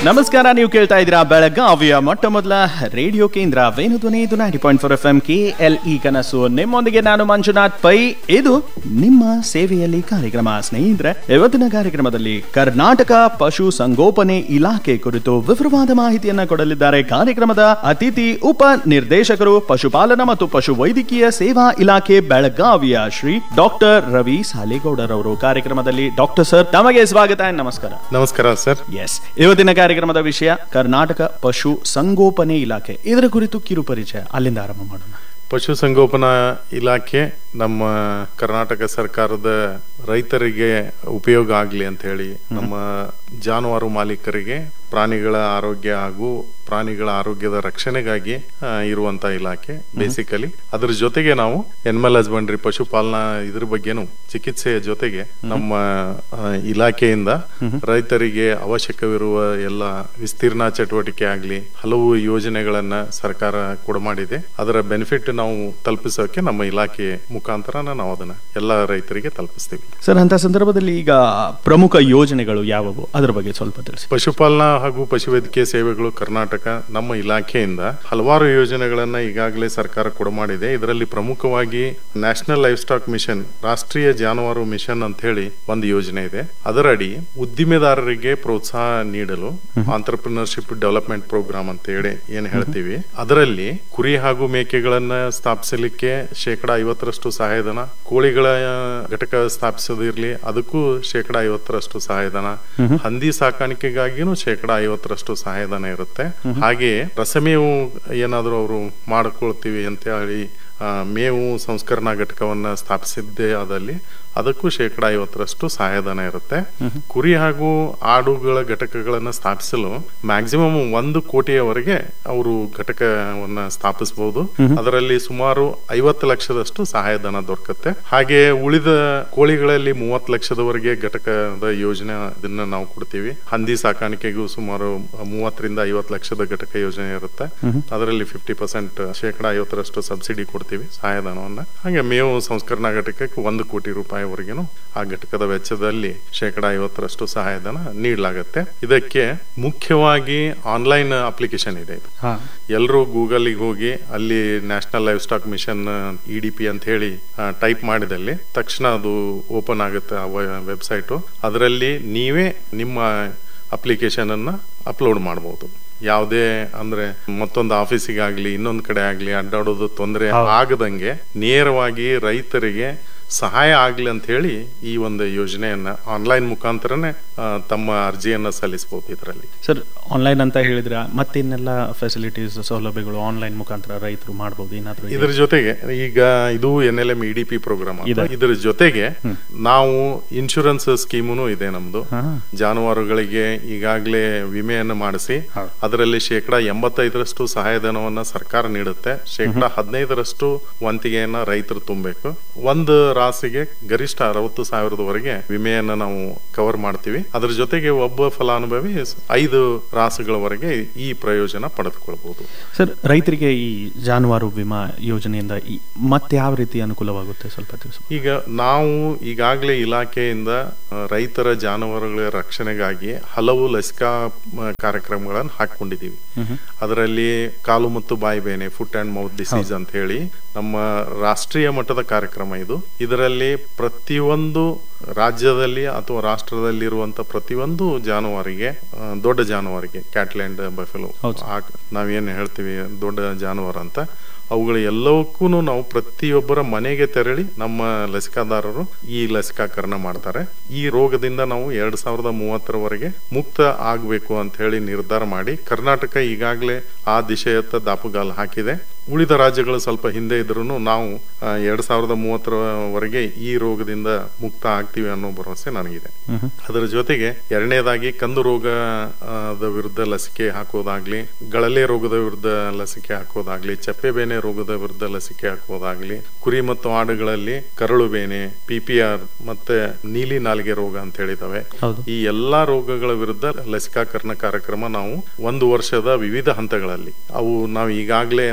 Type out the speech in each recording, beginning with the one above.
ನಮಸ್ಕಾರ ನೀವು ಕೇಳ್ತಾ ಇದ್ದೀರಾ ಬೆಳಗಾವಿಯ ಮೊಟ್ಟ ಮೊದಲ ರೇಡಿಯೋ ಕೇಂದ್ರ ವೇಣುಧ್ವನಿ ಇದು ninety point four F M K L E ಕನಸು ನಿಮ್ಮೊಂದಿಗೆ ನಾನು ಮಂಜುನಾಥ್ ಪೈ ಇದು ನಿಮ್ಮ ಸೇವೆಯಲ್ಲಿ ಕಾರ್ಯಕ್ರಮ ಸ್ನೇಹಿತರೆ ಇವತ್ತಿನ ಕಾರ್ಯಕ್ರಮದಲ್ಲಿ ಕರ್ನಾಟಕ ಪಶು ಸಂಗೋಪನೆ ಇಲಾಖೆ ಕುರಿತು ವಿವರವಾದ ಮಾಹಿತಿಯನ್ನ ಕೊಡಲಿದ್ದಾರೆ ಕಾರ್ಯಕ್ರಮದ ಅತಿಥಿ ಉಪ ನಿರ್ದೇಶಕರು ಪಶುಪಾಲನಾ ಮತ್ತು ಪಶು ವೈದ್ಯಕೀಯ ಸೇವಾ ಇಲಾಖೆ ಬೆಳಗಾವಿಯ ಶ್ರೀ ಡಾಕ್ಟರ್ ರವಿ ಸಾಲೇಗೌಡರ್ ಅವರು ಕಾರ್ಯಕ್ರಮದಲ್ಲಿ ಡಾಕ್ಟರ್ ಸರ್ ತಮಗೆ ಸ್ವಾಗತ and ನಮಸ್ಕಾರ ನಮಸ್ಕಾರ ಸರ್ ಎಸ್ ಇವತ್ತಿನ ಕಾರ್ಯಕ್ರಮದ ವಿಷಯ ಕರ್ನಾಟಕ ಪಶು ಸಂಗೋಪನೆ ಇಲಾಖೆ ಇದರ ಕುರಿತು ಕಿರು ಪರಿಚಯ ಅಲ್ಲಿಂದ ಆರಂಭ ಮಾಡೋಣ ಪಶುಸಂಗೋಪನಾ ಇಲಾಖೆ ನಮ್ಮ ಕರ್ನಾಟಕ ಸರ್ಕಾರದ ರೈತರಿಗೆ ಉಪಯೋಗ ಆಗಲಿ ಅಂತ ಹೇಳಿ ನಮ್ಮ ಜಾನುವಾರು ಮಾಲೀಕರಿಗೆ ಪ್ರಾಣಿಗಳ ಆರೋಗ್ಯ ಹಾಗೂ ಪ್ರಾಣಿಗಳ ಆರೋಗ್ಯದ ರಕ್ಷಣೆಗಾಗಿ ಆ, ಇರುವಂತ ಇಲಾಖೆ ಬೇಸಿಕಲಿ ಅದ್ರ ಜೊತೆಗೆ ನಾವು ಎನಿಮಲ್ ಹಸ್ಬೆಂಡ್ರಿ ಪಶುಪಾಲನಾ ಇದ್ರ ಬಗ್ಗೆನು ಚಿಕಿತ್ಸೆಯ ಜೊತೆಗೆ ನಮ್ಮ ಆ, ಇಲಾಖೆಯಿಂದ ರೈತರಿಗೆ ಅವಶ್ಯಕವಿರುವ ಎಲ್ಲ ವಿಸ್ತೀರ್ಣ ಚಟುವಟಿಕೆ ಆಗಲಿ ಹಲವು ಯೋಜನೆಗಳನ್ನ ಸರ್ಕಾರ ಕೊಡ ಮಾಡಿದೆ ಅದರ ಬೆನಿಫಿಟ್ ನಾವು ತಲುಪಿಸೋಕೆ ನಮ್ಮ ಇಲಾಖೆ ಮುಖಾಂತರ ನಾವು ಅದನ್ನ ಎಲ್ಲ ರೈತರಿಗೆ ತಲುಪಿಸ್ತೀವಿ ಸರ್ ಅಂತ ಸಂದರ್ಭದಲ್ಲಿ ಈಗ ಪ್ರಮುಖ ಯೋಜನೆಗಳು ಯಾವುವು ಅದರ ಬಗ್ಗೆ ಸ್ವಲ್ಪ ತಿಳಿಸಿ ಪಶುಪಾಲನಾ ಹಾಗೂ ಪಶುವೈದ್ಯಕೀಯ ಸೇವೆಗಳು ಕರ್ನಾಟಕ ನಮ್ಮ ಇಲಾಖೆಯಿಂದ ಹಲವಾರು ಯೋಜನೆಗಳನ್ನ ಈಗಾಗಲೇ ಸರ್ಕಾರ ಕೊಡ ಮಾಡಿದೆ ಇದರಲ್ಲಿ ಪ್ರಮುಖವಾಗಿ ನ್ಯಾಷನಲ್ ಲೈಫ್ ಸ್ಟಾಕ್ ಮಿಷನ್ ರಾಷ್ಟ್ರೀಯ ಜಾನುವಾರು ಮಿಷನ್ ಅಂತ ಹೇಳಿ ಒಂದು ಯೋಜನೆ ಇದೆ ಅದರಡಿ ಉದ್ದಿಮೆದಾರರಿಗೆ ಪ್ರೋತ್ಸಾಹ ನೀಡಲು ಆಂಟರ್ಪ್ರಿನರ್ಶಿಪ್ ಡೆವಲಪ್ಮೆಂಟ್ ಪ್ರೋಗ್ರಾಮ್ ಅಂತ ಹೇಳಿ ಏನ್ ಹೇಳ್ತೀವಿ ಅದರಲ್ಲಿ ಕುರಿ ಹಾಗೂ ಮೇಕೆಗಳನ್ನ ಸ್ಥಾಪಿಸಲಿಕ್ಕೆ ಶೇಕಡ ಐವತ್ತರಷ್ಟು ಸಹಾಯಧನ ಕೋಳಿಗಳ ಘಟಕ ಸ್ಥಾಪಿಸೋದಿರ್ಲಿ ಅದಕ್ಕೂ ಶೇಕಡ ಐವತ್ತರಷ್ಟು ಸಹಾಯಧನ ಹಂದಿ ಸಾಕಾಣಿಕೆಗಾಗಿನೂ ಶೇಕಡ ಐವತ್ತರಷ್ಟು ಸಹಾಯಧನ ಇರುತ್ತೆ ಹಾಗೆ ರಸಮೇವು ಏನಾದರೂ ಅವರು ಮಾಡ್ಕೊಳ್ತೀವಿ ಅಂತ ಹೇಳಿ ಆ, ಮೇವು ಸಂಸ್ಕರಣಾ ಘಟಕವನ್ನ ಸ್ಥಾಪಿಸಿದ್ದೇ ಆದಲ್ಲಿ ಅದಕ್ಕೂ ಶೇಕಡ ಐವತ್ತರಷ್ಟು ಸಹಾಯಧನ ಇರುತ್ತೆ ಕುರಿ ಹಾಗೂ ಆಡುಗಳ ಘಟಕಗಳನ್ನ ಸ್ಥಾಪಿಸಲು ಮ್ಯಾಕ್ಸಿಮಮ್ ಒಂದು ಕೋಟಿಯವರೆಗೆ ಅವರು ಘಟಕವನ್ನ ಸ್ಥಾಪಿಸಬಹುದು ಅದರಲ್ಲಿ ಸುಮಾರು ಐವತ್ತು ಲಕ್ಷದಷ್ಟು ಸಹಾಯಧನ ದೊರಕುತ್ತೆ ಹಾಗೆ ಉಳಿದ ಕೋಳಿಗಳಲ್ಲಿ ಮೂವತ್ತು ಲಕ್ಷದವರೆಗೆ ಘಟಕದ ಯೋಜನೆ ಇದನ್ನ ನಾವು ಕೊಡ್ತೀವಿ ಹಂದಿ ಸಾಕಾಣಿಕೆಗೂ ಸುಮಾರು ಮೂವತ್ತರಿಂದ ಐವತ್ತು ಲಕ್ಷದ ಘಟಕ ಯೋಜನೆ ಇರುತ್ತೆ ಅದರಲ್ಲಿ ಫಿಫ್ಟಿ ಪರ್ಸೆಂಟ್ ಶೇಕಡ ಐವತ್ತರಷ್ಟು ಸಬ್ಸಿಡಿ ಕೊಡ್ತೀವಿ ಸಹಾಯಧನವನ್ನ ಹಾಗೆ ಮೇವು ಸಂಸ್ಕರಣಾ ಘಟಕಕ್ಕೆ ಒಂದು ಕೋಟಿ ರೂಪಾಯಿವರೆಗೂ ಆ ಘಟಕದ ವೆಚ್ಚದಲ್ಲಿ ಶೇಕಡ ಐವತ್ತರಷ್ಟು ಸಹಾಯಧನ ನೀಡಲಾಗುತ್ತೆ ಇದಕ್ಕೆ ಮುಖ್ಯವಾಗಿ ಆನ್ಲೈನ್ ಅಪ್ಲಿಕೇಶನ್ ಇದೆ ಇದು ಹಾ ಎಲ್ಲರೂ ಗೂಗಲ್ಗೆ ಹೋಗಿ ಅಲ್ಲಿ national livestock mission E D P ಅಂತ ಹೇಳಿ ಟೈಪ್ ಮಾಡಿದಲ್ಲಿ ತಕ್ಷಣ ಅದು ಓಪನ್ ಆಗುತ್ತೆ ಆ ವೆಬ್ಸೈಟು ಅದರಲ್ಲಿ ನೀವೇ ನಿಮ್ಮ ಅಪ್ಲಿಕೇಶನ್ ಅನ್ನ ಅಪ್ಲೋಡ್ ಮಾಡಬಹುದು ಯಾವುದೇ ಅಂದ್ರೆ ಮತ್ತೊಂದು ಆಫೀಸಿಗಾಗ್ಲಿ ಇನ್ನೊಂದ್ ಕಡೆ ಆಗ್ಲಿ ಅಡ್ಡಾಡೋದು ತೊಂದರೆ ಆಗದಂಗೆ ನೇರವಾಗಿ ರೈತರಿಗೆ ಸಹಾಯ ಆಗ್ಲಿ ಅಂತ ಹೇಳಿ ಈ ಒಂದು ಯೋಜನೆಯನ್ನ ಆನ್ಲೈನ್ ಮುಖಾಂತರನೇ ಆ, ತಮ್ಮ ಅರ್ಜಿಯನ್ನ ಸಲ್ಲಿಸಬಹುದು ಇದರಲ್ಲಿ ಸರ್ ಆನ್ಲೈನ್ ಅಂತ ಹೇಳಿದ್ರೆ ಮತ್ತಿನ್ನೆಲ್ಲ ಫೆಸಿಲಿಟೀಸ್ ಸೌಲಭ್ಯಗಳು ಆನ್ಲೈನ್ ಮುಖಾಂತರ ರೈತರು ಮಾಡಬಹುದು ಏನಾದ್ರು ಇದೆಯಾ? ಇದ್ರ ಜೊತೆಗೆ ಈಗ ಇದು N L M E D P program ಇದೆ. ಇದ್ರ ಜೊತೆಗೆ ನಾವು ಇನ್ಶೂರೆನ್ಸ್ ಸ್ಕೀಮುನು ಇದೆ ನಮ್ದು ಹಾ. ಜಾನುವಾರುಗಳಿಗೆ ಈಗಾಗಲೇ ವಿಮೆಯನ್ನು ಮಾಡಿಸಿ ಹೌದು. ಅದರಲ್ಲಿ ಶೇಕಡ ಎಂಬತ್ತೈದರಷ್ಟು ಸಹಾಯಧನವನ್ನ ಸರ್ಕಾರ ನೀಡುತ್ತೆ ಶೇಕಡ ಹದಿನೈದರಷ್ಟು ವಂತಿಗೆಯನ್ನ ರೈತರು ತುಂಬಬೇಕು ಒಂದು ರಾಸಿಗೆ ಗರಿಷ್ಠ ಅರವತ್ತು ಸಾವಿರದವರೆಗೆ ವಿಮೆಯನ್ನ ನಾವು ಕವರ್ ಮಾಡ್ತೀವಿ ಅದ್ರ ಜೊತೆಗೆ ಒಬ್ಬ ಫಲಾನುಭವಿ ಐದು ರಾಸುಗಳವರೆಗೆ ಈ ಪ್ರಯೋಜನ ಪಡೆದುಕೊಳ್ಬಹುದು ಸರ್ ರೈತರಿಗೆ ಈ ಜಾನುವಾರು ವಿಮಾ ಯೋಜನೆಯಿಂದ ಈ ಮತ್ತೆ ಯಾವ ರೀತಿ ಅನುಕೂಲವಾಗುತ್ತೆ ಸ್ವಲ್ಪ ತಿಳಿಸಿ ಈಗ ನಾವು ಈಗಾಗಲೇ ಇಲಾಖೆಯಿಂದ ಆ, ರೈತರ ಜಾನುವಾರುಗಳ ರಕ್ಷಣೆಗಾಗಿ ಹಲವು ಲಸಿಕಾ ಮ, ಕಾರ್ಯಕ್ರಮಗಳನ್ನು ಹಾಕೊಂಡಿದ್ದೀವಿ ಅದರಲ್ಲಿ ಕಾಲು ಮತ್ತು ಬಾಯಿ ಬೇನೆ ಫುಟ್ ಅಂಡ್ ಮೌತ್ ಡಿಸೀಸ್ ಅಂತ ಹೇಳಿ ನಮ್ಮ ರಾಷ್ಟ್ರೀಯ ಮಟ್ಟದ ಕಾರ್ಯಕ್ರಮ ಇದು ಇದರಲ್ಲಿ ಪ್ರತಿಯೊಂದು ರಾಜ್ಯದಲ್ಲಿ ಅಥವಾ ರಾಷ್ಟ್ರದಲ್ಲಿರುವಂತ ಪ್ರತಿಯೊಂದು ಜಾನುವಾರಿಗೆ ಆ, ದೊಡ್ಡ ಜಾನುವಾರಿಗೆ ಕ್ಯಾಟ್ಲ್ಯಾಂಡ್ ಬಫೆಲೋ ಹೌದು. ನಾವೇನು ಹೇಳ್ತೀವಿ ದೊಡ್ಡ ಜಾನುವಾರು ಅಂತ ಅವುಗಳ ಎಲ್ಲವಕ್ಕೂ ನಾವು ಪ್ರತಿಯೊಬ್ಬರ ಮನೆಗೆ ತೆರಳಿ ನಮ್ಮ ಲಸಿಕಾದಾರರು ಈ ಲಸಿಕಾಕರಣ ಮಾಡ್ತಾರೆ ಈ ರೋಗದಿಂದ ನಾವು ಎರಡ್ ಸಾವಿರದ ಮೂವತ್ತರವರೆಗೆ ಮುಕ್ತ ಆಗಬೇಕು ಅಂತ ಹೇಳಿ ನಿರ್ಧಾರ ಮಾಡಿ ಕರ್ನಾಟಕ ಈಗಾಗಲೇ ಆ ದಿಶೆಯತ್ತ ದಾಪುಗಾಲು ಹಾಕಿದೆ ಉಳಿದ ರಾಜ್ಯಗಳು ಸ್ವಲ್ಪ ಹಿಂದೆ ಇದ್ರೂ ನಾವು ಆ, ಎರಡ್ ಸಾವಿರದ ಮೂವತ್ತರವರೆಗೆ ಈ ರೋಗದಿಂದ ಮುಕ್ತ ಆಗ್ತೀವಿ ಅನ್ನೋ ಭರವಸೆ ನನಗಿದೆ ಅದರ ಜೊತೆಗೆ ಎರಡನೇದಾಗಿ ಕಂದು ರೋಗ ಆ, ದ ವಿರುದ್ಧ ಲಸಿಕೆ ಹಾಕೋದಾಗ್ಲಿ ಗಳಲೆ ರೋಗದ ವಿರುದ್ಧ ಲಸಿಕೆ ಹಾಕೋದಾಗ್ಲಿ ಚಪ್ಪೆ ಬೇನೆ ರೋಗದ ವಿರುದ್ಧ ಲಸಿಕೆ ಹಾಕೋದಾಗ್ಲಿ ಕುರಿ ಮತ್ತು ಆಡುಗಳಲ್ಲಿ ಕರಳು ಬೇನೆ ಪಿಪಿಆರ್ ಮತ್ತೆ ನೀಲಿ ನಾಲಿಗೆ ರೋಗ ಅಂತ ಹೇಳಿದಾವೆ ಹೌದು ಈ ಎಲ್ಲಾ ರೋಗಗಳ ವಿರುದ್ಧ ಲಸಿಕಾಕರಣ ಕಾರ್ಯಕ್ರಮ ನಾವು ಒಂದು ವರ್ಷದ ವಿವಿಧ ಹಂತಗಳಲ್ಲಿ ಅವು ನಾವು ಈಗಾಗಲೇ ನಮ್ಮ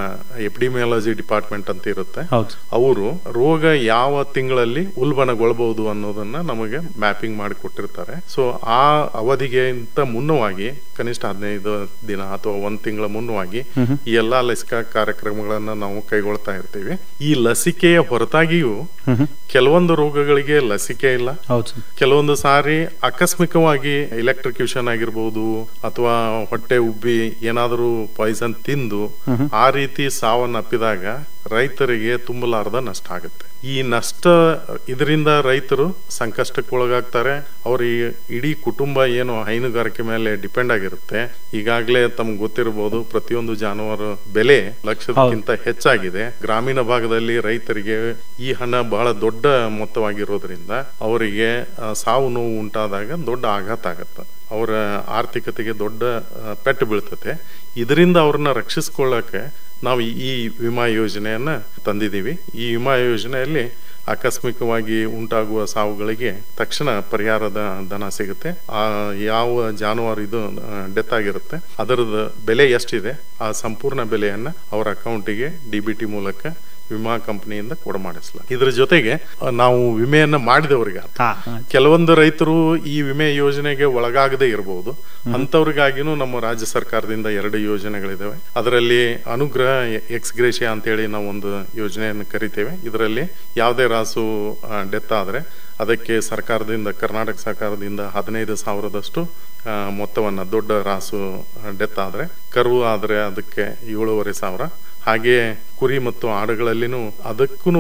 ಎಪಿಡಿಮಿಯಾಲಜಿ ಡಿಪಾರ್ಟ್ಮೆಂಟ್ ಅಂತ ಇರುತ್ತೆ ಹೌದು ಅವರು ರೋಗ ಯಾವ ತಿಂಗಳಲ್ಲಿ ಉಲ್ಬಣಗೊಳ್ಳಬಹುದು ಅನ್ನೋದನ್ನ ನಮಗೆ ಮ್ಯಾಪಿಂಗ್ ಮಾಡಿ ಕೊಟ್ಟಿರ್ತಾರೆ ಸೊ ಆ ಅವಧಿಗೆ ಇಂತ ಮುನ್ನವಾಗಿ ಕನಿಷ್ಠ ಹದಿನೈದು ದಿನ ಅಥವಾ ಒಂದ್ ತಿಂಗಳ ಮುನ್ನವಾಗಿ ಈ ಎಲ್ಲಾ ಲಸಿಕಾ ಕಾರ್ಯಕ್ರಮಗಳನ್ನ ನಾವು ಕೈಗೊಳ್ತಾ ಇರ್ತೀವಿ ಈ ಲಸಿಕೆಯ ಹೊರತಾಗಿಯೂ ಕೆಲವೊಂದು ರೋಗಗಳಿಗೆ ಲಸಿಕೆ ಇಲ್ಲ ಹೌದು ಸರ್ ಕೆಲವೊಂದು ಸಾರಿ ಆಕಸ್ಮಿಕವಾಗಿ ಎಲೆಕ್ಟ್ರಿಕ್ಯೂಷನ್ ಆಗಿರ್ಬೋದು ಅಥವಾ ಹೊಟ್ಟೆ ಉಬ್ಬಿ ಏನಾದರೂ ಪಾಯ್ಸನ್ ತಿಂದು ಆ ರೀತಿ ಸಾವನ್ನಪ್ಪಿದಾಗ ರೈತರಿಗೆ ತುಂಬಲಾರದ ನಷ್ಟ ಆಗುತ್ತೆ ಈ ನಷ್ಟ ಇದರಿಂದ ರೈತರು ಸಂಕಷ್ಟಕ್ಕೆ ಒಳಗಾಗ್ತಾರೆ ಅವ್ರ ಈ ಇಡೀ ಕುಟುಂಬ ಏನು ಹೈನುಗಾರಿಕೆ ಮೇಲೆ ಡಿಪೆಂಡ್ ಆಗಿರುತ್ತೆ ಈಗಾಗಲೇ ತಮ್ಗೆ ಗೊತ್ತಿರಬಹುದು ಪ್ರತಿಯೊಂದು ಜಾನುವಾರು ಬೆಲೆ ಲಕ್ಷಕ್ಕಿಂತ ಹೆಚ್ಚಾಗಿದೆ ಗ್ರಾಮೀಣ ಭಾಗದಲ್ಲಿ ರೈತರಿಗೆ ಈ ಹಣ ಬಹಳ ದೊಡ್ಡ ಮೊತ್ತವಾಗಿರೋದ್ರಿಂದ ಅವರಿಗೆ ಆ, ಸಾವು ನೋವು ಉಂಟಾದಾಗ ದೊಡ್ಡ ಆಘಾತ ಆಗತ್ತೆ ಅವರ ಆರ್ಥಿಕತೆಗೆ ದೊಡ್ಡ ಆ, ಪೆಟ್ಟು ಬೀಳ್ತತೆ ಇದರಿಂದ ಅವ್ರನ್ನ ರಕ್ಷಿಸ್ಕೊಳ್ಳಕ್ಕೆ ನಾವು ಈ ವಿಮಾ ಯೋಜನೆಯನ್ನ ತಂದಿದ್ದೀವಿ ಈ ವಿಮಾ ಯೋಜನೆಯಲ್ಲಿ ಆಕಸ್ಮಿಕವಾಗಿ ಉಂಟಾಗುವ ಸಾವುಗಳಿಗೆ ತಕ್ಷಣ ಪರಿಹಾರದ ಧನ ಸಿಗುತ್ತೆ ಆ ಯಾವ ಜಾನುವಾರು ಇದು ಡೆತ್ ಆಗಿರುತ್ತೆ ಅದರದ ಬೆಲೆ ಎಷ್ಟಿದೆ ಆ ಸಂಪೂರ್ಣ ಬೆಲೆಯನ್ನ ಅವರ ಅಕೌಂಟಿಗೆ ಡಿ ಬಿ ಟಿ ಮೂಲಕ ವಿಮಾ ಕಂಪನಿಯಿಂದ ಕೊಡಮಾಡಿಸ್ಲ ಇದ್ರ ಜೊತೆಗೆ ಆ, ನಾವು ವಿಮೆಯನ್ನ ಮಾಡಿದವರಿಗೆ ಹಾ ಹಾ. ಕೆಲವೊಂದು ರೈತರು ಈ ವಿಮೆ ಯೋಜನೆಗೆ ಒಳಗಾಗದೇ ಇರಬಹುದು ಅಂತವ್ರಿಗಾಗಿನೂ ನಮ್ಮ ರಾಜ್ಯ ಸರ್ಕಾರದಿಂದ ಎರಡು ಯೋಜನೆಗಳಿದಾವೆ ಅದರಲ್ಲಿ ಅನುಗ್ರಹ ಎಕ್ಸ್ ಗ್ರೇಷಿಯಾ ಅಂತೇಳಿ ನಾವು ಒಂದು ಯೋಜನೆಯನ್ನು ಕರಿತೇವೆ ಇದರಲ್ಲಿ ಯಾವುದೇ ರಾಸು ಡೆತ್ ಆದ್ರೆ ಅದಕ್ಕೆ ಸರ್ಕಾರದಿಂದ ಕರ್ನಾಟಕ ಸರ್ಕಾರದಿಂದ ಹದಿನೈದು ಸಾವಿರದಷ್ಟು ಆ, ಮೊತ್ತವನ್ನ ದೊಡ್ಡ ರಾಸು ಡೆತ್ ಆದ್ರೆ ಕರು ಆದ್ರೆ ಅದಕ್ಕೆ ಏಳೂವರೆ ಸಾವಿರ ಹಾಗೆ ಕುರಿ ಮತ್ತು ಆಡುಗಳಲ್ಲಿನೂ ಅದಕ್ಕೂ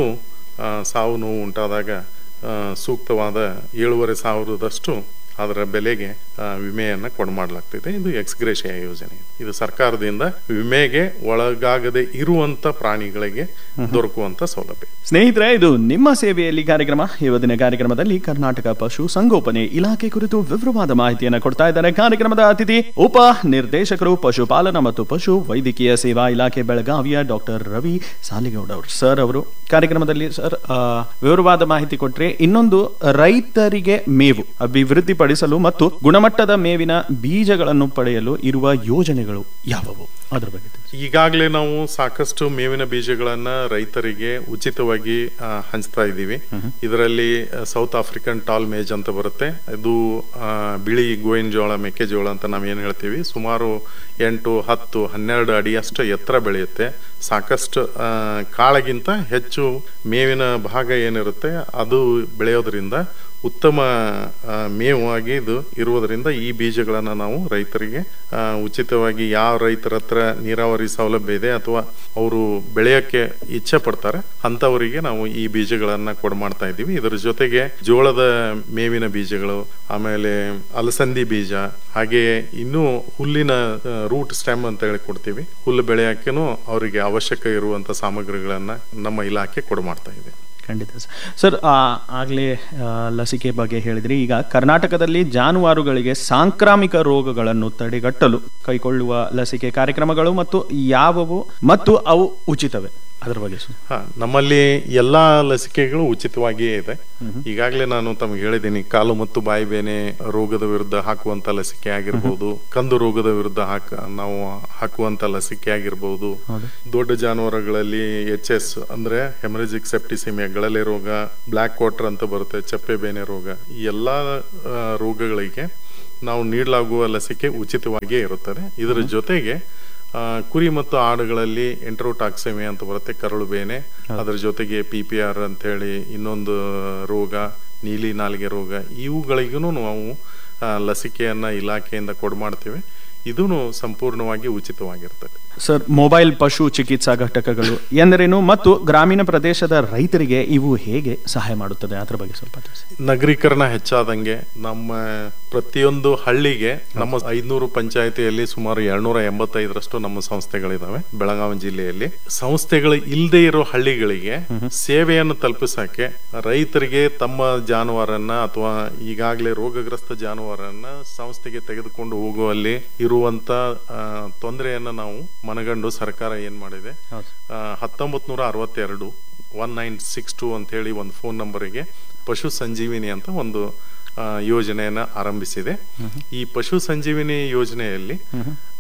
ಸಾವು ನೋವು ಉಂಟಾದಾಗ ಆ, ಸೂಕ್ತವಾದ ಏಳುವರೆ ಸಾವಿರದಷ್ಟು ಅದರ ಬೆಲೆಗೆ ಆ, ವಿಮೆಯನ್ನ ಕೊಡಮಾಡಲಾಗ್ತಿದೆ ಇದು ಎಕ್ಸ್ಗ್ರೇಷಿಯಾ ಯೋಜನೆ ಇದು ಸರ್ಕಾರದಿಂದ ವಿಮೆಗೆ ಒಳಗಾಗದೆ ಇರುವಂತ ಪ್ರಾಣಿಗಳಿಗೆ ದೊರಕುವಂತ ಸೌಲಭ್ಯ ಸ್ನೇಹಿತರೆ ಇದು ನಿಮ್ಮ ಸೇವೆಯಲ್ಲಿ ಕಾರ್ಯಕ್ರಮ ಇವತ್ತಿನ ಕಾರ್ಯಕ್ರಮದಲ್ಲಿ ಕರ್ನಾಟಕ ಪಶು ಸಂಗೋಪನೆ ಇಲಾಖೆ ಕುರಿತು ವಿವರವಾದ ಮಾಹಿತಿಯನ್ನು ಕೊಡ್ತಾ ಇದ್ದಾರೆ ಕಾರ್ಯಕ್ರಮದ ಅತಿಥಿ ಉಪ ನಿರ್ದೇಶಕರು ಪಶುಪಾಲನಾ ಮತ್ತು ಪಶು ವೈದ್ಯಕೀಯ ಸೇವಾ ಇಲಾಖೆ ಬೆಳಗಾವಿಯ ಡಾಕ್ಟರ್ ರವಿ ಸಾಲಿಗೌಡ ಅವರು ಸರ್ ಅವರು ಕಾರ್ಯಕ್ರಮದಲ್ಲಿ ಸರ್ ಆ, ವಿವರವಾದ ಮಾಹಿತಿ ಕೊಟ್ರೆ ಇನ್ನೊಂದು ರೈತರಿಗೆ ಮೇವು ಅಭಿವೃದ್ಧಿಪಡಿಸಲು ಮತ್ತು ಗುಣಮಟ್ಟದ ಮೇವಿನ ಬೀಜಗಳನ್ನು ಪಡೆಯಲು ಇರುವ ಯೋಜನೆಗಳು ಯಾವುವು ಅದರ ಬಗ್ಗೆ ತಿಳಿಸಿ. ಈಗಾಗಲೇ ನಾವು ಸಾಕಷ್ಟು ಮೇವಿನ ಬೀಜಗಳನ್ನ ರೈತರಿಗೆ ಉಚಿತವಾಗಿ ಆ, ಹಂಚ್ತಾ ಇದ್ದೀವಿ ಇದರಲ್ಲಿ ಸೌತ್ ಆಫ್ರಿಕನ್ ಟಾಲ್ ಮೇಜ್ ಅಂತ ಬರುತ್ತೆ ಇದು ಆ, ಬಿಳಿ ಗೋವಿನ ಜೋಳ ಮೆಕ್ಕೆಜೋಳ ಅಂತ ನಾವೇನು ಹೇಳ್ತೀವಿ ಸುಮಾರು ಎಂಟು ಹತ್ತು ಹನ್ನೆರಡು ಅಡಿಯಷ್ಟು ಎತ್ತರ ಬೆಳೆಯುತ್ತೆ ಸಾಕಷ್ಟು ಆ, ಕಾಳಗಿಂತ ಹೆಚ್ಚು ಮೇವಿನ ಭಾಗ ಏನಿರುತ್ತೆ ಅದು ಬೆಳೆಯೋದ್ರಿಂದ ಉತ್ತಮ ಆ, ಮೇವಾಗಿ ಇದು ಇರುವುದರಿಂದ ಈ ಬೀಜಗಳನ್ನು ನಾವು ರೈತರಿಗೆ ಆ, ಉಚಿತವಾಗಿ ಯಾವ ರೈತರ ಹತ್ರ ನೀರಾವರಿ ಸೌಲಭ್ಯ ಇದೆ ಅಥವಾ ಅವರು ಬೆಳೆಯಕ್ಕೆ ಇಚ್ಛೆ ಪಡ್ತಾರೆ ಅಂತವರಿಗೆ ನಾವು ಈ ಬೀಜಗಳನ್ನ ಕೊಡ ಮಾಡ್ತಾ ಇದ್ದೀವಿ ಇದರ ಜೊತೆಗೆ ಜೋಳದ ಮೇವಿನ ಬೀಜಗಳು ಆಮೇಲೆ ಅಲಸಂದಿ ಬೀಜ ಹಾಗೆ ಇನ್ನೂ ಹುಲ್ಲಿನ ರೂಟ್ ಸ್ಟೆಮ್ ಅಂತ ಹೇಳಿ ಕೊಡ್ತೀವಿ ಹುಲ್ಲು ಬೆಳೆಯಕ್ಕೇನು ಅವರಿಗೆ ಅವಶ್ಯಕ ಇರುವಂತ ಸಾಮಗ್ರಿಗಳನ್ನ ನಮ್ಮ ಇಲಾಖೆ ಕೊಡ ಮಾಡ್ತಾ ಇದೆ ಖಂಡಿತ ಸರ್ ಸರ್ ಆ, ಆಗ್ಲೇ ಆ, ಲಸಿಕೆ ಬಗ್ಗೆ ಹೇಳಿದ್ರಿ ಈಗ ಕರ್ನಾಟಕದಲ್ಲಿ ಜಾನುವಾರುಗಳಿಗೆ ಸಾಂಕ್ರಾಮಿಕ ರೋಗಗಳನ್ನು ತಡೆಗಟ್ಟಲು ಕೈಗೊಳ್ಳುವ ಲಸಿಕೆ ಕಾರ್ಯಕ್ರಮಗಳು ಮತ್ತು ಯಾವುವು ಮತ್ತು ಅವು ಉಚಿತವೇ ಅದರ ಬಗ್ಗೆ ಸರ್ ಹಾ ನಮ್ಮಲ್ಲಿ ಎಲ್ಲಾ ಲಸಿಕೆಗಳು ಉಚಿತವಾಗಿಯೇ ಇದೆ ಈಗಾಗಲೇ ನಾನು ತಮಗೆ ಹೇಳಿದ್ದೀನಿ ಕಾಲು ಮತ್ತು ಬಾಯಿ ಬೇನೆ ರೋಗದ ವಿರುದ್ಧ ಹಾಕುವಂತ ಲಸಿಕೆ ಆಗಿರ್ಬೋದು ಕಂದು ರೋಗದ ವಿರುದ್ಧ ಹಾಕ ನಾವು ಹಾಕುವಂತ ಲಸಿಕೆ ಆಗಿರ್ಬೋದು ಹೌದು. ದೊಡ್ಡ ಜಾನುವಾರುಗಳಲ್ಲಿ ಎಚ್ ಎಸ್ ಅಂದ್ರೆ ಹೆಮರೇಜಿಕ್ ಸೆಪ್ಟಿಸಿಮಿಯಾ ಗಳಲೆ ರೋಗ ಬ್ಲ್ಯಾಕ್ ವಾಟರ್ ಅಂತ ಬರುತ್ತೆ ಚಪ್ಪೆ ಬೇನೆ ರೋಗ ಈ ಎಲ್ಲಾ ಆ, ರೋಗಗಳಿಗೆ ನಾವು ನೀಡಲಾಗುವ ಲಸಿಕೆ ಉಚಿತವಾಗಿಯೇ ಇರುತ್ತದೆ ಇದರ ಜೊತೆಗೆ ಆ, ಕುರಿ ಮತ್ತು ಆಡುಗಳಲ್ಲಿ ಎಂಟ್ರೋಟಾಕ್ಸೆಮಿ ಅಂತ ಬರುತ್ತೆ ಕರಳು ಬೇನೆ ಅದರ ಜೊತೆಗೆ ಪಿ ಪಿ ಆರ್ ಅಂತ ಹೇಳಿ ಇನ್ನೊಂದು ರೋಗ ನೀಲಿ ನಾಲಿಗೆ ರೋಗ ಇವುಗಳಿಗೂ ನಾವು ಆ, ಲಸಿಕೆಯನ್ನ ಇಲಾಖೆಯಿಂದ ಕೊಡ್ ಮಾಡ್ತೇವೆ ಇದೂ ಸಂಪೂರ್ಣವಾಗಿ ಉಚಿತವಾಗಿರ್ತದೆ ಸರ್ ಮೊಬೈಲ್ ಪಶು ಚಿಕಿತ್ಸಾ ಘಟಕಗಳು ಎಂದರೇನು ಮತ್ತು ಗ್ರಾಮೀಣ ಪ್ರದೇಶದ ರೈತರಿಗೆ ಇವು ಹೇಗೆ ಸಹಾಯ ಮಾಡುತ್ತದೆ ಅದರ ಬಗ್ಗೆ ಸ್ವಲ್ಪ ತಿಳಿಸಿ ನಗರೀಕರಣ ಹೆಚ್ಚಾದಂಗೆ ನಮ್ಮ ಪ್ರತಿಯೊಂದು ಹಳ್ಳಿಗೆ ನಮ್ಮ ಐದ್ನೂರು ಪಂಚಾಯತಿಯಲ್ಲಿ ಸುಮಾರು ಎರಡ್ನೂರ ಎಂಬತ್ತೈದರಷ್ಟು ನಮ್ಮ ಸಂಸ್ಥೆಗಳಿದಾವೆ ಬೆಳಗಾವಿ ಜಿಲ್ಲೆಯಲ್ಲಿ ಸಂಸ್ಥೆಗಳು ಇಲ್ಲದೆ ಇರೋ ಹಳ್ಳಿಗಳಿಗೆ ಸೇವೆಯನ್ನು ತಲುಪಿಸಕ್ಕೆ ರೈತರಿಗೆ ತಮ್ಮ ಜಾನುವಾರನ್ನ ಅಥವಾ ಈಗಾಗಲೇ ರೋಗಗ್ರಸ್ತ ಜಾನುವಾರನ್ನ ಸಂಸ್ಥೆಗೆ ತೆಗೆದುಕೊಂಡು ಹೋಗುವಲ್ಲಿ ಇರುವಂತ ಆ, ತೊಂದರೆಯನ್ನ ನಾವು ಮನಗಂಡು ಸರ್ಕಾರ ಏನ್ ಮಾಡಿದೆ ಹೌದು. ಹತ್ತೊಂಬತ್ ನೂರ ಅರವತ್ತೆರಡು ಒನ್ ನೈನ್ ಸಿಕ್ಸ್ ಟು ಅಂತ ಹೇಳಿ ಒಂದು ಫೋನ್ ನಂಬರಿಗೆ ಪಶು ಸಂಜೀವಿನಿ ಅಂತ ಒಂದು ಆ, ಯೋಜನೆಯನ್ನ ಆರಂಭಿಸಿದೆ ಈ ಪಶು ಸಂಜೀವಿನಿ ಯೋಜನೆಯಲ್ಲಿ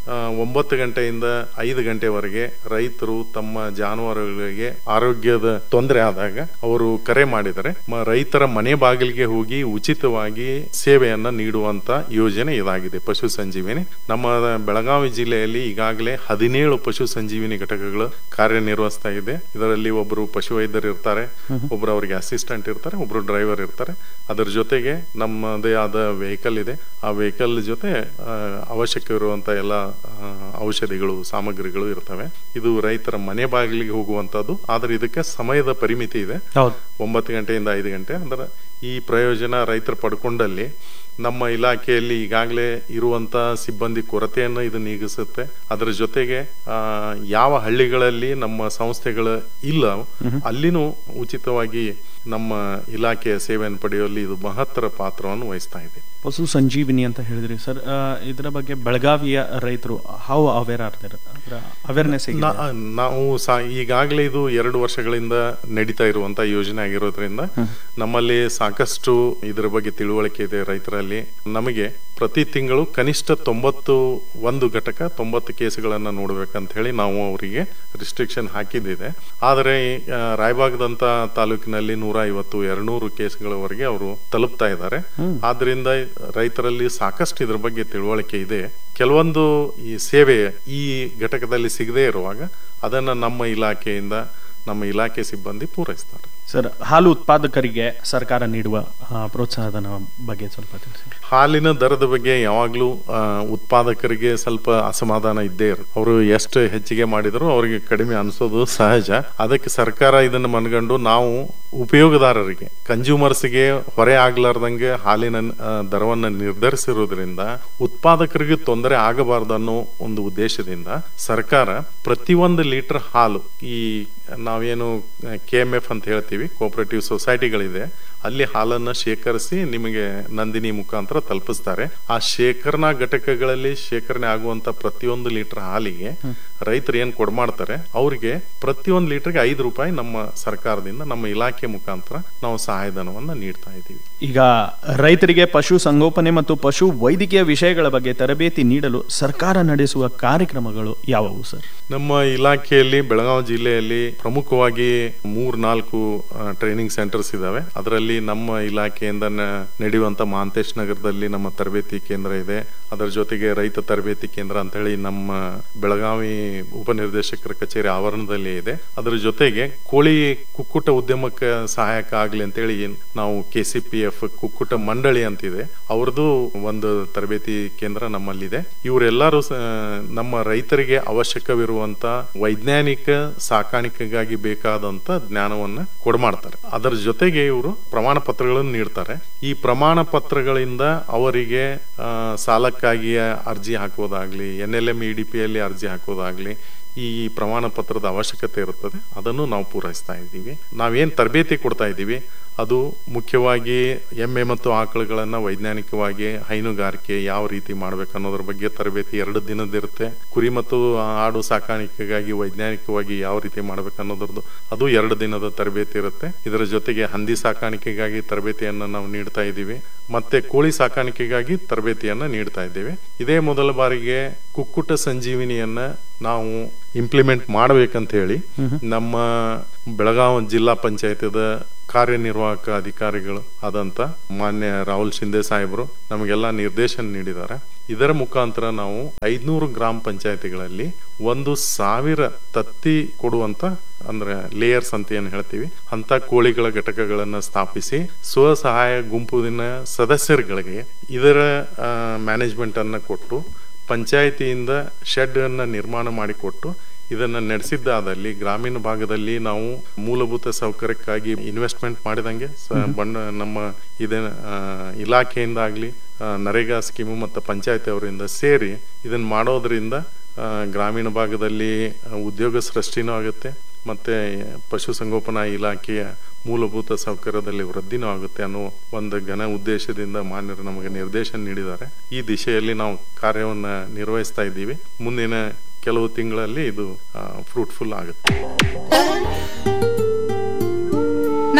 ಆ, ಒಂಬತ್ತು ಗಂಟೆಯಿಂದ ಐದು ಗಂಟೆವರೆಗೆ ರೈತರು ತಮ್ಮ ಜಾನುವಾರುಗಳಿಗೆ ಆರೋಗ್ಯದ ತೊಂದರೆ ಆದಾಗ ಅವರು ಕರೆ ಮಾಡಿದರೆ ಮ- ರೈತರ ಮನೆ ಬಾಗಿಲಿಗೆ ಹೋಗಿ ಉಚಿತವಾಗಿ ಸೇವೆಯನ್ನ ನೀಡುವಂತ ಯೋಜನೆ ಇದಾಗಿದೆ ಪಶು ಸಂಜೀವಿನಿ ನಮ್ಮ ಬೆಳಗಾವಿ ಜಿಲ್ಲೆಯಲ್ಲಿ ಈಗಾಗಲೇ ಹದಿನೇಳು ಪಶು ಸಂಜೀವಿನಿ ಘಟಕಗಳು ಕಾರ್ಯನಿರ್ವಹಿಸ್ತಾ ಇದೆ ಇದರಲ್ಲಿ ಒಬ್ಬರು ಪಶು ವೈದ್ಯರು ಇರ್ತಾರೆ ಒಬ್ರು ಅವರಿಗೆ ಅಸಿಸ್ಟೆಂಟ್ ಇರ್ತಾರೆ ಒಬ್ರು ಡ್ರೈವರ್ ಇರ್ತಾರೆ ಅದರ ಜೊತೆಗೆ ನಮ್ಮದೇ ಆದ ವೆಹಿಕಲ್ ಇದೆ ಆ ವೆಹಿಕಲ್ ಜೊತೆ ಆ, ಅವಶ್ಯಕವಿರುವಂತ ಎಲ್ಲ ಆ, ಔಷಧಿಗಳು ಸಾಮಗ್ರಿಗಳು ಇರ್ತವೆ ಇದು ರೈತರ ಮನೆ ಬಾಗಿಲಿಗೆ ಹೋಗುವಂತದ್ದು ಆದ್ರೆ ಇದಕ್ಕೆ ಸಮಯದ ಪರಿಮಿತಿ ಇದೆ ಹೌದು ಒಂಬತ್ತು ಗಂಟೆಯಿಂದ ಐದು ಗಂಟೆ ಅಂದ್ರೆ ಈ ಪ್ರಯೋಜನ ರೈತರು ಪಡ್ಕೊಂಡಲ್ಲಿ ನಮ್ಮ ಇಲಾಖೆಯಲ್ಲಿ ಈಗಾಗಲೇ ಇರುವಂತ ಸಿಬ್ಬಂದಿ ಕೊರತೆಯನ್ನು ಇದು ನೀಗಿಸುತ್ತೆ ಅದರ ಜೊತೆಗೆ ಆ, ಯಾವ ಹಳ್ಳಿಗಳಲ್ಲಿ ನಮ್ಮ ಸಂಸ್ಥೆಗಳು ಇಲ್ಲ ಅಲ್ಲಿನೂ ಉಚಿತವಾಗಿ ನಮ್ಮ ಇಲಾಖೆಯ ಸೇವೆಯನ್ನು ಪಡೆಯುವಲ್ಲಿ ಇದು ಮಹತ್ತರ ಪಾತ್ರವನ್ನು ವಹಿಸ್ತಾ ಇದೆ ಪಶು ಸಂಜೀವಿನಿ ಅಂತ ಹೇಳಿದ್ರಿ ಸರ್ ಆ, ಇದರ ಬಗ್ಗೆ ಬೆಳಗಾವಿಯ ರೈತರು ಹೌ ಅವೇರ್ ಆರ್ತಾರೆ ಅವೇರ್ನೆಸ್ ನಾ- ನಾವು ಸಾ ಈಗಾಗಲೇ ಇದು ಎರಡು ವರ್ಷಗಳಿಂದ ನಡೀತಾ ಇರುವಂತ ಯೋಜನೆ ಆಗಿರೋದ್ರಿಂದ ನಮ್ಮಲ್ಲಿ ಸಾಕಷ್ಟು ಇದರ ಬಗ್ಗೆ ತಿಳುವಳಿಕೆ ಇದೆ ರೈತರಲ್ಲಿ ನಮಗೆ ಪ್ರತಿ ತಿಂಗಳು ಕನಿಷ್ಠ ತೊಂಬತ್ತು ಒಂದು ಘಟಕ ತೊಂಬತ್ತು ಕೇಸುಗಳನ್ನ ನೋಡ್ಬೇಕಂತ ಹೇಳಿ ನಾವು ಅವರಿಗೆ ರಿಸ್ಟ್ರಿಕ್ಷನ್ ಹಾಕಿದ್ದಿದೆ ಆದರೆ ಆ, ರಾಯಬಾಗದಂತ ತಾಲೂಕಿನಲ್ಲಿ ನೂರ ಐವತ್ತು ಎರಡ್ನೂರು ಕೇಸ್ಗಳವರೆಗೆ ಅವರು ತಲುಪ್ತಾ ಇದ್ದಾರೆ ಆದ್ರಿಂದ ರೈತರಲ್ಲಿ ಸಾಕಷ್ಟು ಇದ್ರ ಬಗ್ಗೆ ತಿಳುವಳಿಕೆ ಇದೆ ಕೆಲವೊಂದು ಈ ಸೇವೆ ಈ ಘಟಕದಲ್ಲಿ ಸಿಗದೇ ಇರುವಾಗ ಅದನ್ನ ನಮ್ಮ ಇಲಾಖೆಯಿಂದ ನಮ್ಮ ಇಲಾಖೆ ಸಿಬ್ಬಂದಿ ಪೂರೈಸ್ತಾರೆ ಸರ್ ಹಾಲು ಉತ್ಪಾದಕರಿಗೆ ಸರ್ಕಾರ ನೀಡುವ ಆ, ಪ್ರೋತ್ಸಾಹಧನ ಬಗ್ಗೆ ಸ್ವಲ್ಪ ತಿಳಿಸಿ ಹಾಲಿನ ದರದ ಬಗ್ಗೆ ಯಾವಾಗ್ಲೂ ಆ, ಉತ್ಪಾದಕರಿಗೆ ಸ್ವಲ್ಪ ಅಸಮಾಧಾನ ಇದ್ದೇ ಇರುತ್ತೆ ಅವರು ಎಷ್ಟು ಹೆಚ್ಚಿಗೆ ಮಾಡಿದ್ರು ಅವರಿಗೆ ಕಡಿಮೆ ಅನಿಸೋದು ಸಹಜ ಅದಕ್ಕೆ ಸರ್ಕಾರ ಇದನ್ನು ಮನಗಂಡು ನಾವು ಉಪಯೋಗದಾರರಿಗೆ ಕನ್ಸ್ಯೂಮರ್ಸ್ಗೆ ಹೊರೆ ಆಗ್ಲಾರ್ದಂಗೆ ಹಾಲಿನ ಆ, ದರವನ್ನ ನಿರ್ಧರಿಸಿರೋದ್ರಿಂದ ಉತ್ಪಾದಕರಿಗೆ ತೊಂದರೆ ಆಗಬಾರ್ದು ಅನ್ನೋ ಒಂದು ಉದ್ದೇಶದಿಂದ ಸರ್ಕಾರ ಪ್ರತಿಯೊಂದು ಲೀಟರ್ ಹಾಲು ಈ ನಾವೇನು ಕೆ ಎಂ ಎಫ್ ಅಂತ ಹೇಳ್ತೀವಿ ಕೋಆಪರೇಟಿವ್ ಸೊಸೈಟಿಗಳಿದೆ ಅಲ್ಲಿ ಹಾಲನ್ನ ಶೇಖರಿಸಿ ನಿಮಗೆ ನಂದಿನಿ ಮುಖಾಂತರ ತಲುಪಿಸ್ತಾರೆ ಆ ಶೇಖರಣಾ ಘಟಕಗಳಲ್ಲಿ ಶೇಖರಣೆ ಆಗುವಂತ ಪ್ರತಿಯೊಂದು ಲೀಟರ್ ಹಾಲಿಗೆ ರೈತರು ಏನ್ ಕೊಡ್ಮಾಡ್ತಾರೆ ಅವರಿಗೆ ಪ್ರತಿಯೊಂದು ಲೀಟರ್ಗೆ ಐದು ರೂಪಾಯಿ ನಮ್ಮ ಸರ್ಕಾರದಿಂದ ನಮ್ಮ ಇಲಾಖೆ ಮುಖಾಂತರ ನಾವು ಸಹಾಯಧನವನ್ನ ನೀಡ್ತಾ ಇದ್ದೀವಿ ಈಗ ರೈತರಿಗೆ ಪಶು ಸಂಗೋಪನೆ ಮತ್ತು ಪಶು ವೈದ್ಯಕೀಯ ವಿಷಯಗಳ ಬಗ್ಗೆ ತರಬೇತಿ ನೀಡಲು ಸರ್ಕಾರ ನಡೆಸುವ ಕಾರ್ಯಕ್ರಮಗಳು ಯಾವುವು ಸರ್ ನಮ್ಮ ಇಲಾಖೆಯಲ್ಲಿ ಬೆಳಗಾವಿ ಜಿಲ್ಲೆಯಲ್ಲಿ ಪ್ರಮುಖವಾಗಿ ಮೂರ್ ನಾಲ್ಕು ಟ್ರೈನಿಂಗ್ ಸೆಂಟರ್ಸ್ ಇದಾವೆ ಅದರಲ್ಲಿ ನಮ್ಮ ಇಲಾಖೆಯಿಂದ ನ- ನಡೆಯುವಂತ ಮಹಾಂತೇಶ್ ನಗರದಲ್ಲಿ ನಮ್ಮ ತರಬೇತಿ ಕೇಂದ್ರ ಇದೆ ಅದರ ಜೊತೆಗೆ ರೈತ ತರಬೇತಿ ಕೇಂದ್ರ ಅಂತ ಹೇಳಿ ನಮ್ಮ ಬೆಳಗಾವಿ ಉಪನಿರ್ದೇಶಕರ ಕಚೇರಿ ಆವರಣದಲ್ಲಿ ಇದೆ ಅದರ ಜೊತೆಗೆ ಕೋಳಿ ಕುಕ್ಕುಟ ಉದ್ಯಮಕ್ಕೆ ಸಹಾಯಕ ಆಗ್ಲಿ ಅಂತೇಳಿ ನಾವು ಕೆ ಸಿ ಪಿ ಎಫ್ ಕುಕ್ಕುಟ ಮಂಡಳಿ ಅಂತಿದೆ ಅವ್ರದ್ದು ಒಂದು ತರಬೇತಿ ಕೇಂದ್ರ ನಮ್ಮಲ್ಲಿದೆ ಇವರೆಲ್ಲರೂ ಸ- ನಮ್ಮ ರೈತರಿಗೆ ಅವಶ್ಯಕವಿರುವಂತ ವೈಜ್ಞಾನಿಕ ಸಾಕಾಣಿಕೆಗಾಗಿ ಬೇಕಾದಂತ ಜ್ಞಾನವನ್ನ ಕೊಡ್ಮಾಡ್ತಾರೆ ಅದರ ಜೊತೆಗೆ ಇವರು ಪ್ರಮಾಣ ಪತ್ರಗಳನ್ನು ನೀಡ್ತಾರೆ ಈ ಪ್ರಮಾಣ ಪತ್ರಗಳಿಂದ ಅವರಿಗೆ ಆ, ಸಾಲಕ್ಕಾಗಿ ಅರ್ಜಿ ಹಾಕೋದಾಗ್ಲಿ N L M E D ಪಿಯಲ್ಲಿ ಅರ್ಜಿ ಹಾಕೋದಾಗ್ಲಿ ಈ ಪ್ರಮಾಣ ಪತ್ರದ ಅವಶ್ಯಕತೆ ಇರುತ್ತದೆ ಅದನ್ನು ನಾವು ಪೂರೈಸ್ತಾ ಇದ್ದೀವಿ ನಾವೇನ್ ತರಬೇತಿ ಕೊಡ್ತಾ ಇದ್ದೀವಿ ಅದು ಮುಖ್ಯವಾಗಿ ಎಮ್ಮೆ ಮತ್ತು ಆಕಳುಗಳನ್ನ ವೈಜ್ಞಾನಿಕವಾಗಿ ಹೈನುಗಾರಿಕೆ ಯಾವ ರೀತಿ ಮಾಡ್ಬೇಕು ಅನ್ನೋದ್ರ ಬಗ್ಗೆ ತರಬೇತಿ ಎರಡು ದಿನದಿರುತ್ತೆ ಕುರಿ ಮತ್ತು ಆಡು ಸಾಕಾಣಿಕೆಗಾಗಿ ವೈಜ್ಞಾನಿಕವಾಗಿ ಯಾವ ರೀತಿ ಮಾಡ್ಬೇಕು ಅನ್ನೋದ್ರದ್ದು ಅದು ಎರಡು ದಿನದ ತರಬೇತಿ ಇರುತ್ತೆ ಇದರ ಜೊತೆಗೆ ಹಂದಿ ಸಾಕಾಣಿಕೆಗಾಗಿ ತರಬೇತಿಯನ್ನ ನಾವು ನೀಡ್ತಾ ಇದ್ದೀವಿ ಮತ್ತೆ ಕೋಳಿ ಸಾಕಾಣಿಕೆಗಾಗಿ ತರಬೇತಿಯನ್ನ ನೀಡ್ತಾ ಇದ್ದೇವೆ ಇದೇ ಮೊದಲ ಬಾರಿಗೆ ಕುಕ್ಕುಟ ಸಂಜೀವಿನಿಯನ್ನ ನಾವು ಇಂಪ್ಲಿಮೆಂಟ್ ಮಾಡ್ಬೇಕಂತ ಹೇಳಿ ನಮ್ಮ ಬೆಳಗಾವಿ ಜಿಲ್ಲಾ ಪಂಚಾಯತದ ಕಾರ್ಯನಿರ್ವಾಹಕ ಅಧಿಕಾರಿಗಳು ಆದಂತ ಮಾನ್ಯ ರಾಹುಲ್ ಶಿಂದೆ ಸಾಹೇಬರು ನಮಗೆಲ್ಲ ನಿರ್ದೇಶನ ನೀಡಿದ್ದಾರೆ ಇದರ ಮುಖಾಂತರ ನಾವು ಐದ್ನೂರು ಗ್ರಾಮ ಪಂಚಾಯತಿಗಳಲ್ಲಿ ಒಂದು ಸಾವಿರ ತತ್ತಿ ಕೊಡುವಂತ ಅಂದ್ರೆ ಲೇಯರ್ಸ್ ಅಂತ ಏನ್ ಹೇಳ್ತೀವಿ ಅಂತ ಕೋಳಿಗಳ ಘಟಕಗಳನ್ನ ಸ್ಥಾಪಿಸಿ ಸ್ವಸಹಾಯ ಗುಂಪಿನ ಸದಸ್ಯರುಗಳಿಗೆ ಇದರ ಮ್ಯಾನೇಜ್ಮೆಂಟ್ ಅನ್ನ ಕೊಟ್ಟು ಪಂಚಾಯಿತಿಯಿಂದ ಶೆಡ್ ಅನ್ನ ನಿರ್ಮಾಣ ಮಾಡಿಕೊಟ್ಟು ಇದನ್ನ ನಡೆಸಿದ್ದಾದಲ್ಲಿ ಗ್ರಾಮೀಣ ಭಾಗದಲ್ಲಿ ನಾವು ಮೂಲಭೂತ ಸೌಕರ್ಯಕ್ಕಾಗಿ ಇನ್ವೆಸ್ಟ್ಮೆಂಟ್ ಮಾಡಿದಂಗೆ ಸ- ಬಣ್ಣ ನಮ್ಮ ಇದ ಆ, ಇಲಾಖೆಯಿಂದ ಆಗ್ಲಿ ಆ, ನರೇಗಾ ಸ್ಕೀಮು ಮತ್ತು ಪಂಚಾಯತಿ ಅವರಿಂದ ಸೇರಿ ಇದನ್ನ ಮಾಡೋದ್ರಿಂದ ಆ, ಗ್ರಾಮೀಣ ಭಾಗದಲ್ಲಿ ಆ, ಉದ್ಯೋಗ ಸೃಷ್ಟಿನೂ ಆಗುತ್ತೆ ಮತ್ತೆ ಪಶುಸಂಗೋಪನಾ ಇಲಾಖೆಯ ಮೂಲಭೂತ ಸೌಕರ್ಯದಲ್ಲಿ ವೃದ್ಧಿನೂ ಆಗುತ್ತೆ ಅನ್ನೋ ಒಂದು ಘನ ಉದ್ದೇಶದಿಂದ ಮಾನ್ಯರು ನಮಗೆ ನಿರ್ದೇಶನ ನೀಡಿದ್ದಾರೆ ಈ ದಿಶೆಯಲ್ಲಿ ನಾವು ಕಾರ್ಯವನ್ನ ನಿರ್ವಹಿಸ್ತಾ ಇದ್ದೀವಿ ಮುಂದಿನ ಕೆಲವು ತಿಂಗಳಲ್ಲಿ ಇದು ಫ್ರೂಟ್ಫುಲ್ ಆಗುತ್ತೆ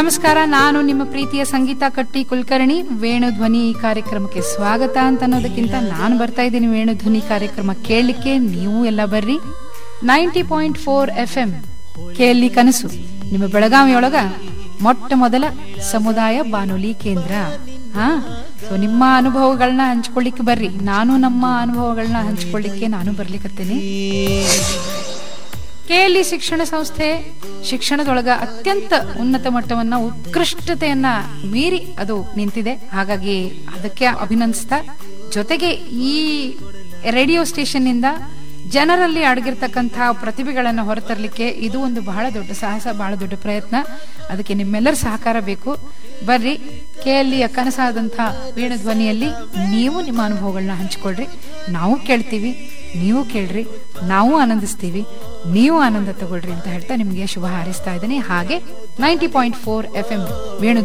ನಮಸ್ಕಾರ ನಾನು ನಿಮ್ಮ ಪ್ರೀತಿಯ ಸಂಗೀತ ಕಟ್ಟಿ ಕುಲಕರ್ಣಿ ವೇಣು ಧ್ವನಿ ಈ ಕಾರ್ಯಕ್ರಮಕ್ಕೆ ಸ್ವಾಗತ ಅಂತ ಅನ್ನೋದಕ್ಕಿಂತ ನಾನು ಬರ್ತಾ ಇದ್ದೀನಿ ವೇಣು ಧ್ವನಿ ಕಾರ್ಯಕ್ರಮ ಕೇಳಲಿಕ್ಕೆ ನೀವು ಎಲ್ಲ ಬರ್ರಿ ninety point four F M ಕೇಳಿ ಕನಸು ನಿಮ್ಮ ಬೆಳಗಾವಿಯೊಳಗ ಮೊಟ್ಟ ಮೊದಲ ಸಮುದಾಯ ಬಾನುಲಿ ಕೇಂದ್ರ ಹಾ ಸೊ ನಿಮ್ಮ ಅನುಭವಗಳನ್ನ ಹಂಚ್ಕೊಳ್ಳಿಕ್ಕೆ ಬರ್ರಿ ನಾನು ನಮ್ಮ ಅನುಭವಗಳನ್ನ ಹಂಚ್ಕೊಳ್ಳಿಕ್ಕೆ ನಾನು ಬರ್ಲಿಕ್ಕತ್ತೇನೆ ಕೆಎಲ್ಇ ಶಿಕ್ಷಣ ಸಂಸ್ಥೆ ಶಿಕ್ಷಣದೊಳಗ ಅತ್ಯಂತ ಉನ್ನತ ಮಟ್ಟವನ್ನ ಉತ್ಕೃಷ್ಟತೆಯನ್ನ ಮೀರಿ ಅದು ನಿಂತಿದೆ ಹಾಗಾಗಿ ಅದಕ್ಕೆ ಅಭಿನಂದಿಸ್ತಾ ಜೊತೆಗೆ ಈ ರೇಡಿಯೋ ಸ್ಟೇಷನ್ ನಿಂದ ಜನರಲ್ಲಿ ಅಡಗಿರ್ತಕ್ಕಂತಹ ಪ್ರತಿಭೆಗಳನ್ನು ಹೊರತರಲಿಕ್ಕೆ ಇದು ಒಂದು ಬಹಳ ದೊಡ್ಡ ಸಾಹಸ ಬಹಳ ದೊಡ್ಡ ಪ್ರಯತ್ನ ಅದಕ್ಕೆ ನಿಮ್ಮೆಲ್ಲರ ಸಹಕಾರ ಬೇಕು ಬರ್ರಿ ಕೆಎಲ್ಇಯ ಕನಸಾದಂತಹ ವೀಣ ಧ್ವನಿಯಲ್ಲಿ ನೀವು ನಿಮ್ಮ ಅನುಭವಗಳನ್ನ ಹಂಚಿಕೊಳ್ರಿ ನಾವು ಕೇಳ್ತೀವಿ ನೀವು ಕೇಳ್ರಿ ನಾವು ಆನಂದಿಸ್ತೀವಿ ನೀವು ಆನಂದ ತಗೊಳ್ರಿ ಅಂತ ಹೇಳ್ತಾ ನಿಮಗೆ ಶುಭ ಹಾರೈಸ್ತಾ ಇದ್ದೀನಿ ಹಾಗೆ ninety point four F M Venu